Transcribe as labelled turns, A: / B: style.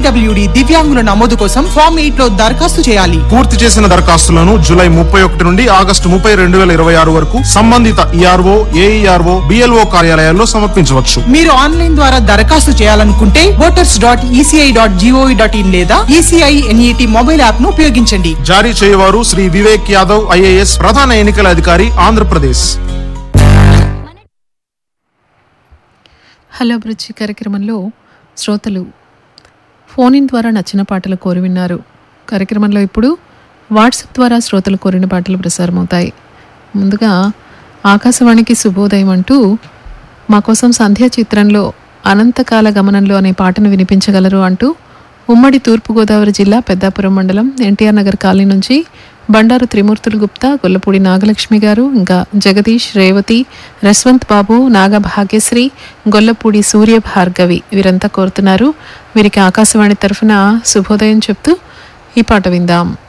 A: WD దివ్యాంగుల నమోదు కోసం ఫామ్ ఎయిట్ లో దరఖాస్తు చేయాలి
B: పూర్తి చేసిన దరఖాస్తులను జూలై ముప్పై ఒకటి నుండి ఆగస్టు ముప్పై రెండు వేల ఇరవై ఆరు వరకు సంబంధిత ఈఆర్ఓ ఏఈఆర్ఓ బిఎల్ఓ కార్యాలయాల్లో సమర్పించవచ్చు
A: మీరు ఆన్లైన్ ద్వారా దరఖాస్తు చేయాలనుకుంటే voters dot ECI dot GOV dot in లేదా ఈసీఐ ఎన్ఈటి మొబైల్ యాప్ ను ఉపయోగించండి
B: జారీ చేయవారు శ్రీ వివేక్ యాదవ్ ఐఏఎస్ ప్రధాన ఎన్నికల అధికారి ఆంధ్రప్రదేశ్
C: హలో అభిరుచి కార్యక్రమంలో శ్రోతలు ఫోన్ ఇన్ ద్వారా నచ్చిన పాటలు కోరి విన్నారు కార్యక్రమంలో ఇప్పుడు వాట్సాప్ ద్వారా శ్రోతలు కోరిన పాటలు ప్రసారమవుతాయి ముందుగా ఆకాశవాణికి శుభోదయం అంటూ మా కోసం సంధ్యా చిత్రంలో అనంతకాల గమనంలో అనే పాటను వినిపించగలరు అంటూ ఉమ్మడి తూర్పుగోదావరి జిల్లా పెద్దాపురం మండలం ఎన్టీఆర్ నగర్ కాలనీ నుంచి బండారు త్రిమూర్తులు గుప్తా గొల్లపూడి నాగలక్ష్మి గారు ఇంకా జగదీష్ రేవతి రస్వంత్ బాబు నాగ భాగ్యశ్రీ గొల్లపూడి సూర్య భార్గవి వీరంతా కోరుతున్నారు వీరికి ఆకాశవాణి తరఫున శుభోదయం చెప్తూ ఈ పాట విందాం